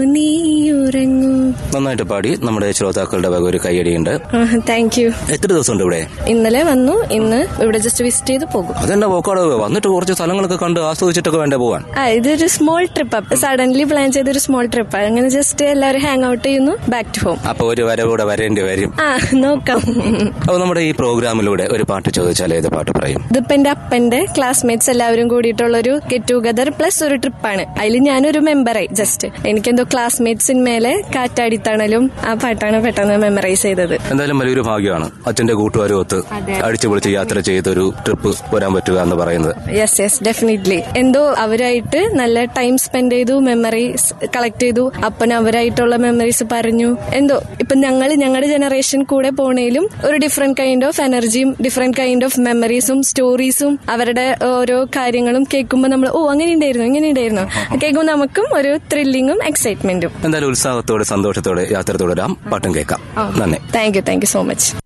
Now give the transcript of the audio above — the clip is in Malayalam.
നീ ഉറങ്ങൂ നന്നായിട്ട് പാടി നമ്മുടെ ശ്രോതാക്കളുടെ വക ഒരു കൈയടിയുണ്ട് താങ്ക് യു എത്ര ദിവസമുണ്ട് ഇവിടെ ഇന്നലെ വന്നു ഇന്ന് ഇവിടെ ജസ്റ്റ് വിസിറ്റ് ചെയ്ത് പോകും അതെന്നെ പോക്കാട് വന്നിട്ട് കുറച്ച് സ്ഥലങ്ങളൊക്കെ കണ്ട് ആസ്വദിച്ചിട്ടൊക്കെ വേണ്ടേ പോവാൻ ആ ഇതൊരു സ്മോൾ ട്രിപ്പ് സഡൻലി പ്ലാൻ ചെയ്തൊരു സ്മോൾ ട്രിപ്പ് അങ്ങനെ ജസ്റ്റ് എല്ലാവരും ഹാങ് ഔട്ട് ചെയ്യുന്നു ബാക്ക് ടു ഹോം അപ്പൊ ഒരു വരവൂടെ വരേണ്ടി വരും ആ നോക്കാം അപ്പൊ നമ്മുടെ ഈ പ്രോഗ്രാമിലൂടെ ഒരു പാട്ട് ചോദിച്ചാൽ ഏത് പാട്ട് പറയും ഇതിപ്പോ എന്റെ അപ്പന്റെ ക്ലാസ്മേറ്റ്സ് എല്ലാവരും കൂടിയിട്ടുള്ള ഒരു ഗെറ്റ് ടുഗദർ പ്ലസ് ഒരു ട്രിപ്പാണ് അതിൽ ഞാനൊരു മെമ്പറായി ജസ്റ്റ് എനിക്കെന്തോ ക്ലാസ്മേറ്റ്സിന്മേലെ കാറ്റാടിത്തണലും ആ പാട്ടാണ് പെട്ടെന്ന് മെമ്മറൈസ് ചെയ്തത് എന്തായാലും വലിയൊരു ഭാഗ്യമാണ് അച്ഛന്റെ കൂട്ടുകാരും ഒത്ത് അടിച്ചു പൊളിച്ച് യാത്ര ചെയ്തൊരു ട്രിപ്പ് വരാൻ പറ്റുക എന്ന് പറയുന്നത് യെസ് യെസ് ഡെഫിനറ്റ്ലി എന്തോ അവരായിട്ട് നല്ല ടൈം സ്പെൻഡ് ചെയ്തു മെമ്മറീസ് കളക്ട് ചെയ്തു അപ്പൻ അവരായിട്ടുള്ള മെമ്മറീസ് പറഞ്ഞു എന്തോ ഇപ്പൊ ഞങ്ങൾ ഞങ്ങളുടെ ജനറേഷൻ കൂടെ പോണേലും ഒരു ഡിഫറെന്റ് കൈൻഡ് ഓഫ് എനർജിയും ഡിഫറെന്റ് കൈൻഡ് ഓഫ് മെമ്മറീസും സ്റ്റോറീസും അവരുടെ ഓരോ കാര്യങ്ങളും കേൾക്കുമ്പോൾ നമ്മൾ ഓ അങ്ങനെ ഉണ്ടായിരുന്നു ഇങ്ങനെ ഉണ്ടായിരുന്നു കേൾക്കുമ്പോൾ നമുക്കും ഒരു ത്രില്ലിങ്ങും എക്സൈറ്റ്മെന്റും എന്തായാലും ഉത്സാഹത്തോടെ സന്തോഷത്തോടെ യാത്ര തുടരാം പാട്ടും കേൾക്കാം നന്ദി thank you thank you so much